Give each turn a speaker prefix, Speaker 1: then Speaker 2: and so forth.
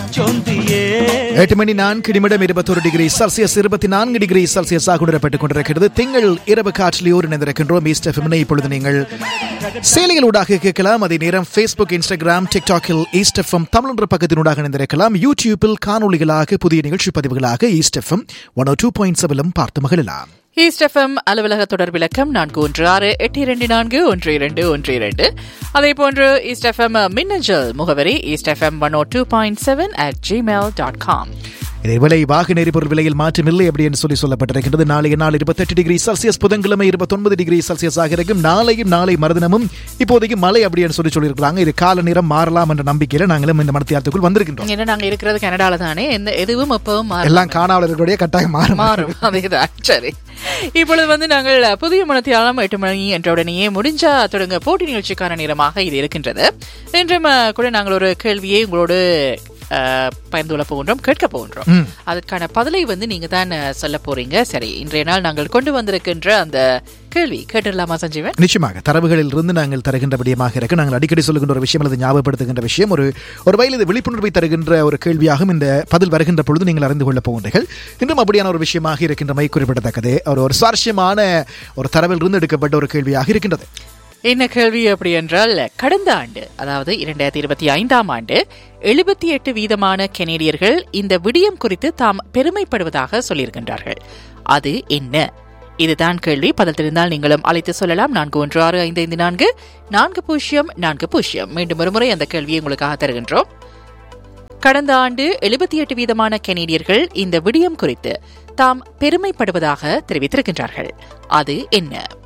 Speaker 1: எட்டு மணி நான்கு நிமிடம் இருபத்தொரு டிகிரி செல்சியஸ் இருபத்தி நான்கு டிகிரி செல்சியஸாக உணரப்பட்டுக் கொண்டிருக்கிறது திங்கள் இரவு காற்றிலேயோர் இணைந்திருக்கின்றோம் ஈஸ்ட் எஃப்எம்னை இப்பொழுது நீங்கள் செயலிகள் ஊடாக கேட்கலாம் அதே நேரம் ஃபேஸ்புக் இன்ஸ்டாகிராம் டிக்டாக்கில் ஈஸ்ட் எஃப்எம் தமிழ் என்ற பக்கத்தினூடாக இணைந்திருக்கலாம் யூடியூப்பில் காணொலிகளாக புதிய நிகழ்ச்சி பதிவுகளாக East FM one two point செவலும் பார்த்து மகிழலாம்
Speaker 2: ஈஸ்ட் எஃப்எம் அலுவலக தொடர் விளக்கம் நான்கு ஒன்று ஆறு எட்டு இரண்டு நான்கு ஒன்று இரண்டு ஒன்று இரண்டு அதே போன்று ஈஸ்ட் எஃப்எம் மின்னஞ்சல் முகவரி East FM one O two point seven at Gmail dot com
Speaker 1: இதேவேளை வாகன எரிபொருள் விலையில் மாற்றமில்லை அப்படி என்று சொல்லி சொல்லப்பட்டிருக்கிறது நாளைய நாள் இருபத்தெட்டு டிகிரி செல்சியஸ் புதன்கிழமை இருபத்தொன்பது டிகிரி செல்சியஸ் ஆக இருக்கும் நாளையும் நாளை மறுதினமும் இப்போதைக்கு மழை அப்படி என்று சொல்லி சொல்லியிருக்கிறாங்க இது கால நேரம் மாறலாம் என்ற நம்பிக்கையில நாங்களும் இந்த மனத்தியாரத்துக்குள் வந்திருக்கின்றோம்
Speaker 2: ஏன்னா நாங்க இருக்கிறது கனடால தானே எந்த எதுவும் எப்பவும் மாறும்
Speaker 1: எல்லாம் காணாவலர்களுடைய கட்டாயம் மாறும்
Speaker 2: மாறும் அதேதான் சரி இப்பொழுது வந்து நாங்கள் புதிய மனத்தியாலம் எட்டு மணி என்ற உடனேயே முடிஞ்சா தொடங்க போட்டி நிகழ்ச்சிக்கான நேரமாக இது இருக்கின்றது இன்றும் அஹ், கூட நாங்கள் ஒரு கேள்வியை உங்களோடு அஹ், பகிர்ந்து கொள்ள போகின்றோம் கேட்க போகின்றோம் அதற்கான பதிலை வந்து நீங்க தான் அஹ், சொல்ல போறீங்க சரி இன்றைய நாள் நாங்கள் கொண்டு வந்திருக்கின்ற அந்த கேள்வி கேட்டுடலாமா சஞ்சீவன்
Speaker 1: நிச்சயமாக தரவுகளில் இருந்து நாங்கள் தருகின்ற விடயமாக இருக்கு நாங்கள் அடிக்கடி சொல்லுகின்ற ஒரு விஷயம் அல்லது ஞாபகப்படுத்துகின்ற விஷயம் ஒரு ஒரு வயல் இது விழிப்புணர்வை தருகின்ற ஒரு கேள்வியாகும் இந்த பதில் வருகின்ற பொழுது நீங்கள் அறிந்து கொள்ளப் போகின்றீர்கள் இன்றும் அப்படியான ஒரு விஷயமாக இருக்கின்றமை குறிப்பிடத்தக்கது ஒரு ஒரு சுவாரஸ்யமான ஒரு தரவில் இருந்து எடுக்கப்பட்ட ஒரு கேள்வியாக இருக்கின்றது
Speaker 2: என்ன கேள்வி அப்படி என்றால் கடந்த ஆண்டு அதாவது இரண்டாயிரத்தி இருபத்தி ஐந்தாம் ஆண்டு எழுபத்தி எட்டு வீதமான கெனேடியர்கள் இந்த விடயம் குறித்து தாம் பெருமைப்படுவதாக சொல்லியிருக்கின்றார்கள் அது என்ன இதுதான் கேள்வி பதில் தெரிந்தால் நீங்களும் அழைத்து சொல்லலாம் நான்கு ஒன்று ஆறு ஐந்து ஐந்து நான்கு நான்கு பூஜ்ஜியம் நான்கு பூஜ்ஜியம் மீண்டும் ஒருமுறை அந்த கேள்வியை உங்களுக்காக தருகின்றோம் கடந்த ஆண்டு எழுபத்தி எட்டு வீதமான கெனேடியர்கள் இந்த விடயம் குறித்து தாம் பெருமைப்படுவதாக தெரிவித்திருக்கின்றார்கள் அது என்ன